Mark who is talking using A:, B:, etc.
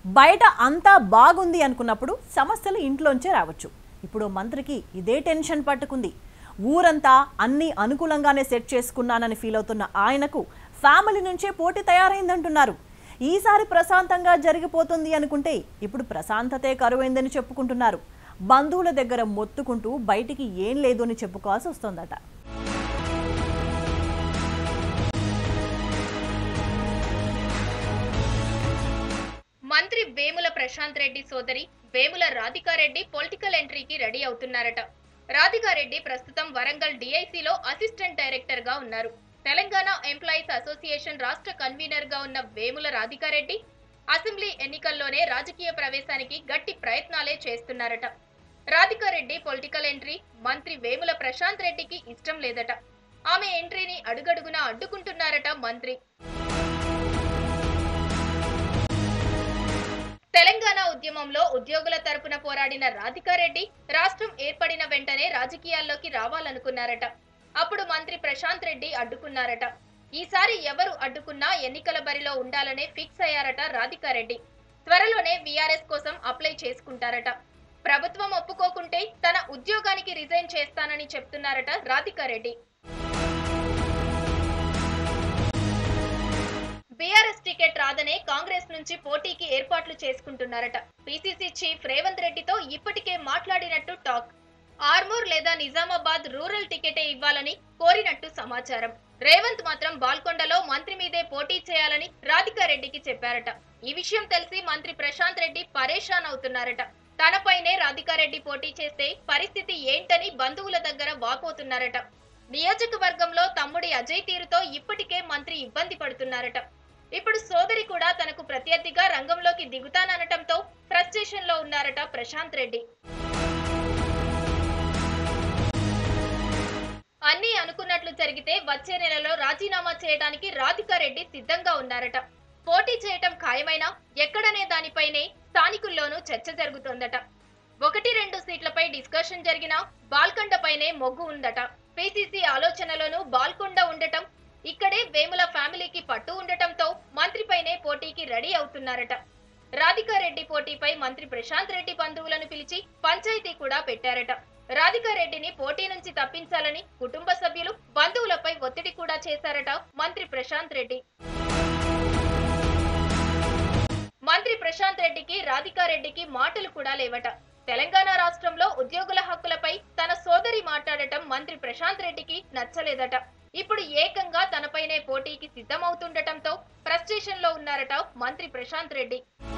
A: బయట అంతా బాగుంది అనుకున్నప్పుడు సమస్యలు ఇంట్లోంచే రావచ్చు ఇప్పుడు మంత్రికి ఇదే టెన్షన్ పట్టుకుంది ఊరంతా అన్ని అనుకూలంగానే సెట్ చేసుకున్నానని ఫీల్ అవుతున్న ఆయనకు ఫ్యామిలీ నుంచే పోటీ తయారైందంటున్నారు ఈసారి ప్రశాంతంగా జరిగిపోతుంది అనుకుంటే ఇప్పుడు ప్రశాంతతే కరువైందని చెప్పుకుంటున్నారు బంధువుల దగ్గర మొత్తుకుంటూ బయటికి ఏం లేదు అని చెప్పుకోవాల్సి వస్తోందట
B: మంత్రి వేముల ప్రశాంత్ రెడ్డి సోదరి వేముల రాధికారెడ్డి పొలిటికల్ ఎంట్రీకి రెడీ అవుతున్నారట రాధికారెడ్డి ప్రస్తుతం వరంగల్ డిఐసిలో అసిస్టెంట్ డైరెక్టర్ గా ఉన్నారు తెలంగాణ ఎంప్లాయీస్ అసోసియేషన్ రాష్ట్ర కన్వీనర్ గా ఉన్న వేముల రాధికారెడ్డి అసెంబ్లీ ఎన్నికల్లోనే రాజకీయ ప్రవేశానికి గట్టి ప్రయత్నాలే చేస్తున్నారట రాధికారెడ్డి పొలిటికల్ ఎంట్రీ మంత్రి వేముల ప్రశాంత్ రెడ్డికి ఇష్టం లేదట ఆమె ఎంట్రీని అడుగడుగునా అడ్డుకుంటున్నారట మంత్రి తెలంగాణ ఉద్యమంలో ఉద్యోగుల తరపున పోరాడిన రాధికారెడ్డి రాష్ట్రం ఏర్పడిన వెంటనే రాజకీయాల్లోకి రావాలనుకున్నారట అప్పుడు మంత్రి ప్రశాంత్ రెడ్డి అడ్డుకున్నారట ఈసారి ఎవరు అడ్డుకున్నా ఎన్నికల బరిలో ఉండాలనే ఫిక్స్ అయ్యారట రాధికారెడ్డి త్వరలోనే వీఆర్ఎస్ కోసం అప్లై చేసుకుంటారట ప్రభుత్వం ఒప్పుకోకుంటే తన ఉద్యోగానికి రిజైన్ చేస్తానని చెప్తున్నారట రాధికారెడ్డి బీఆర్ఎస్ టికెట్ రాదనే కాంగ్రెస్ నుంచి పోటీకి ఏర్పాట్లు చేసుకుంటున్నారట పిసిసి చీఫ్ రేవంత్ రెడ్డితో ఇప్పటికే మాట్లాడినట్టు టాక్ ఆర్మూర్ లేదా నిజామాబాద్ రూరల్ టికెటే ఇవ్వాలని కోరినట్టు సమాచారం రేవంత్ మాత్రం బాల్కొండలో మంత్రి మీదే పోటీ చేయాలని రాధికారెడ్డికి చెప్పారట ఈ విషయం తెలిసి మంత్రి ప్రశాంత్ రెడ్డి పరేషాన్ అవుతున్నారట తనపైనే రాధికారెడ్డి పోటీ చేస్తే పరిస్థితి ఏంటని బంధువుల దగ్గర వాపోతున్నారట నియోజకవర్గంలో తమ్ముడి అజయ్ తీరుతో ఇప్పటికే మంత్రి ఇబ్బంది పడుతున్నారట ఇప్పుడు సోదరి కూడా తనకు ప్రత్యర్థిగా రంగంలోకి దిగుతాననటంతో ఫ్రస్ట్రేషన్ లో ఉన్నారట ప్రశాంత్ రెడ్డి అన్ని అనుకున్నట్లు జరిగితే వచ్చే నెలలో రాజీనామా చేయడానికి రాధికారెడ్డి సిద్ధంగా ఉన్నారట పోటీ చేయటం ఖాయమైనా ఎక్కడనే దానిపైనే స్థానికుల్లోనూ చర్చ జరుగుతోందట ఒకటి రెండు సీట్లపై డిస్కషన్ జరిగినా బాల్కొండపైనే మొగ్గు ఉందట పిసిసి ఆలోచనలోనూ బాల్కొండ ఉండటం ఇక్కడే వేముల ఫ్యామిలీకి పట్టు ఉండటంతో మంత్రిపైనే పోటీకి రెడీ అవుతున్నారట రాధికారెడ్డి పోటీపై మంత్రి ప్రశాంత్ రెడ్డి బంధువులను పిలిచి పంచాయతీ కూడా పెట్టారట రాధికారెడ్డిని పోటీ నుంచి తప్పించాలని కుటుంబ సభ్యులు బంధువులపై ఒత్తిడి కూడా చేశారట మంత్రి ప్రశాంత్ రెడ్డి మంత్రి ప్రశాంత్ రెడ్డికి రాధికారెడ్డికి మాటలు కూడా లేవట తెలంగాణ రాష్ట్రంలో ఉద్యోగుల హక్కులపై తన సోదరి మాట్లాడటం మంత్రి ప్రశాంత్ రెడ్డికి నచ్చలేదట ఇప్పుడు ఏకంగా తనపైనే పోటీకి సిద్ధమవుతుండటంతో ఫ్రస్ట్రేషన్ లో ఉన్నారట మంత్రి ప్రశాంత్ రెడ్డి